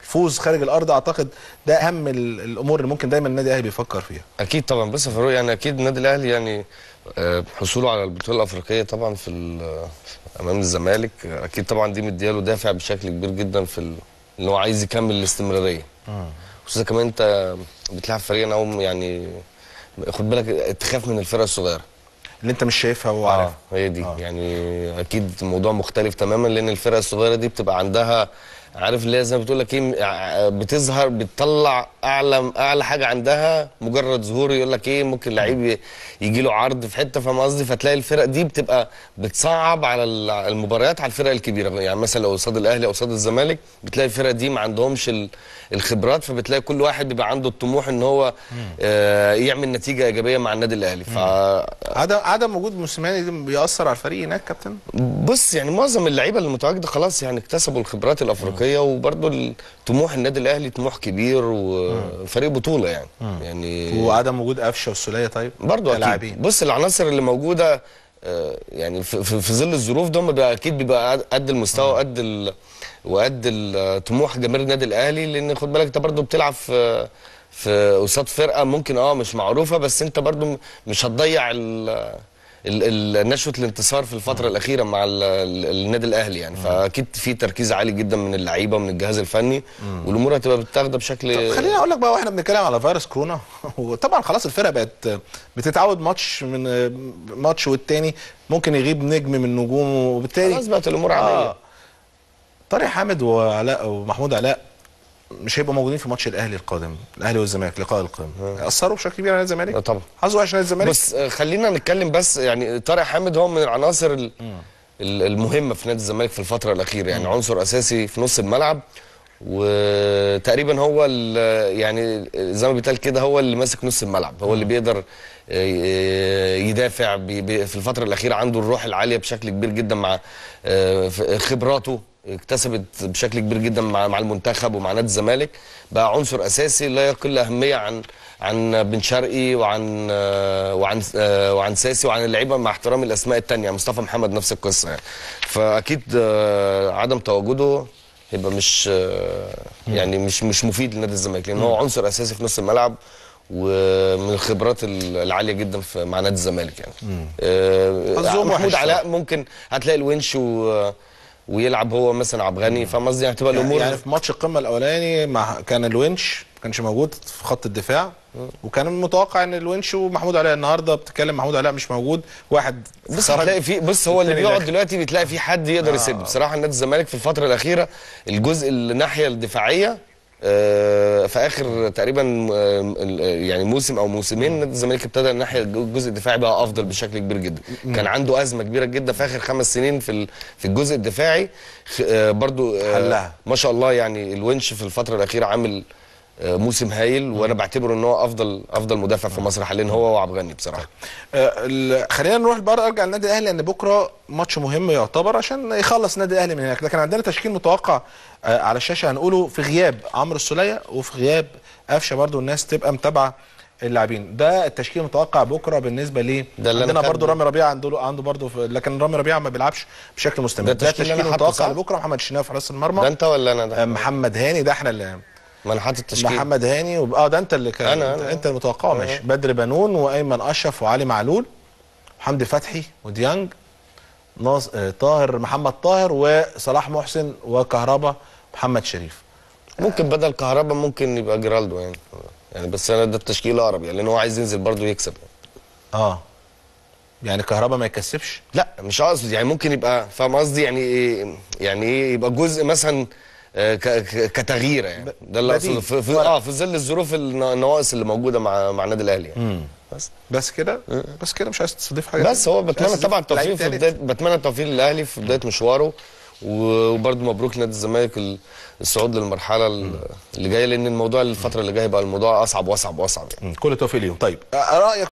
فوز خارج الارض اعتقد ده اهم ال- الامور اللي ممكن دايما النادي الاهلي بيفكر فيها اكيد طبعا بص يا فاروق يعني اكيد النادي الاهلي يعني آه، حصوله على البطوله الافريقيه طبعا في ال- امام الزمالك آه، اكيد طبعا دي مدياله دافع بشكل كبير جدا في ال- ان هو عايز يكمل الاستمراريه خصوصا كمان انت بتلعب فريق او يعني خد بالك تخاف من الفرق الصغيره اللي انت مش شايفها وعارفها اه هي دي آه. يعني اكيد الموضوع مختلف تماما لان الفرق الصغيره دي بتبقى عندها عارف اللي هي زي ما بتقول لك ايه ع- بتظهر بتطلع اعلى اعلى حاجه عندها مجرد ظهور يقول لك ايه ممكن لعيب يجي له عرض في حته فاهم قصدي فتلاقي الفرق دي بتبقى بتصعب على ال- المباريات على الفرق الكبيره يعني مثلا لو قصاد الاهلي او قصاد الزمالك بتلاقي الفرق دي ما عندهمش ال- الخبرات فبتلاقي كل واحد بيبقى عنده الطموح ان هو آه يعمل نتيجه ايجابيه مع النادي الاهلي ف عدم عدم وجود موسيماني ده بيأثر على الفريق هناك كابتن بص يعني معظم اللعيبه اللي متواجده خلاص يعني اكتسبوا الخبرات الافريقيه وبرده طموح النادي الاهلي طموح كبير وفريق بطوله يعني يعني وعدم وجود قفشه والسوليه طيب برضه اكيد كلاعبين. بص العناصر اللي موجوده آه، يعني في, في, في ظل الظروف ده بيبقى اكيد بيبقى قد- قد المستوى وقد ال وقد ال- طموح جماهير النادي الاهلي لان خد بالك انت برضه بتلعب في في قصاد فرقه ممكن اه مش معروفه بس انت برضه مش هتضيع ال ال- ال- نشوه الانتصار في الفتره الاخيره مع ال- ال- النادي الاهلي يعني فاكيد في تركيز عالي جدا من اللعيبه ومن الجهاز الفني والامور هتبقى بتاخده بشكل خليني اقول لك بقى واحنا بنتكلم على فيروس كورونا وطبعا خلاص الفرقه بقت بتتعود ماتش من ماتش والتاني ممكن يغيب نجم من نجومه وبالتالي خلاص بقت الامور عاديه آه. طارق حامد وعلاء ومحمود علاء مش هيبقوا موجودين في ماتش الاهلي القادم الاهلي والزمالك لقاء القمه اثروا بشكل كبير على نادي الزمالك آه طبعا حظه وحش نادي الزمالك بس آه، خلينا نتكلم بس يعني طارق حامد هو من العناصر ال- ال- المهمه في نادي الزمالك في الفتره الاخيره يعني عنصر اساسي في نص الملعب وتقريبا هو ال- يعني زي ما بيتقال كده هو اللي ماسك نص الملعب هو اللي بيقدر آه، يدافع بي- بي- في الفتره الاخيره عنده الروح العاليه بشكل كبير جدا مع آه، ف- خبراته اكتسبت بشكل كبير جدا مع مع المنتخب ومع نادي الزمالك بقى عنصر اساسي لا يقل اهميه عن عن بن شرقي وعن آه، وعن آه، وعن ساسي وعن اللعيبه مع احترام الاسماء الثانيه مصطفى محمد نفس القصه يعني فاكيد آه، عدم تواجده هيبقى مش آه، يعني مش مش مفيد لنادي الزمالك لان هو عنصر اساسي في نص الملعب ومن الخبرات ال- العاليه جدا في مع نادي الزمالك يعني آه، حظهم محمود وحش علاء ممكن هتلاقي الونش و ويلعب هو مثلا عبد الغني فاهم قصدي هتبقى الامور يعني في ماتش القمه الاولاني مع كان الونش ما كانش موجود في خط الدفاع وكان متوقع ان الونش ومحمود علاء النهارده بتتكلم محمود علاء مش موجود واحد بص خرج هتلاقي في بص هو اللي والتاني بيقعد داخل. دلوقتي بتلاقي في حد يقدر يسد بصراحه نادي الزمالك في الفتره الاخيره الجزء الناحيه الدفاعيه آه، في اخر تقريبا آه، ال- يعني موسم او موسمين نادي الزمالك ابتدى الناحيه الجزء الدفاعي بقى افضل بشكل كبير جدا كان عنده ازمه كبيره جدا في اخر خمس سنين في ال- في الجزء الدفاعي خ- آه، برضو آه، حلها. ما شاء الله يعني الونش في الفتره الاخيره عامل آه، موسم هايل وانا بعتبره ان هو افضل افضل مدافع في مصر حاليا هو وعبد الغني بصراحه آه، ال- خلينا نروح بره ارجع للنادي الاهلي لان بكره ماتش مهم يعتبر عشان يخلص النادي الاهلي من هناك لكن عندنا تشكيل متوقع آه، على الشاشه هنقوله في غياب عمرو السوليه وفي غياب قفشه برضو الناس تبقى متابعه اللاعبين ده التشكيل المتوقع بكره بالنسبه ليه ده اللي أنا عندنا كاتبه. برضو رامي ربيعه عنده عنده برضو في لكن رامي ربيعه ما بيلعبش بشكل مستمر ده ده التشكيل اللي التشكيل أنا حاطه، المتوقع صح؟ لبكره محمد الشناوي في حراس ده المرمى انت ولا انا آه، ده محمد هاني ده احنا اللي ما انا حاطط التشكيل محمد هاني وب... اه ده انت اللي كان أنا- انت, أنا. انت المتوقعه ماشي بدر بنون وايمن اشرف وعلي معلول حمدي فتحي وديانج ناص... آه طاهر محمد طاهر وصلاح محسن وكهربا محمد شريف ممكن بدل كهربا ممكن يبقى جيرالدو يعني يعني بس انا ده التشكيل اقرب يعني لان هو عايز ينزل برضه يكسب يعني. اه يعني كهربا ما يكسبش لا مش قصدي يعني ممكن يبقى فاهم قصدي يعني ايه يعني ايه يبقى جزء مثلا آه، ك- ك- كتغيير يعني ده اللي بديل. اقصده في, في ورق. اه في ظل الظروف الن- النواقص اللي موجوده مع مع النادي الاهلي يعني بس بس كده بس كده مش عايز تستضيف حاجه بس هو مش بتمنى عايز طبعا تستضيف التوفيق لعيب في تالت. بدايه بتمنى التوفيق للاهلي في بدايه مشواره وبرده مبروك نادي الزمالك ال- الصعود للمرحله ال- اللي جايه لان الموضوع الفتره اللي جايه بقى الموضوع اصعب واصعب واصعب يعني مم. كل التوفيق ليهم طيب آه، رايك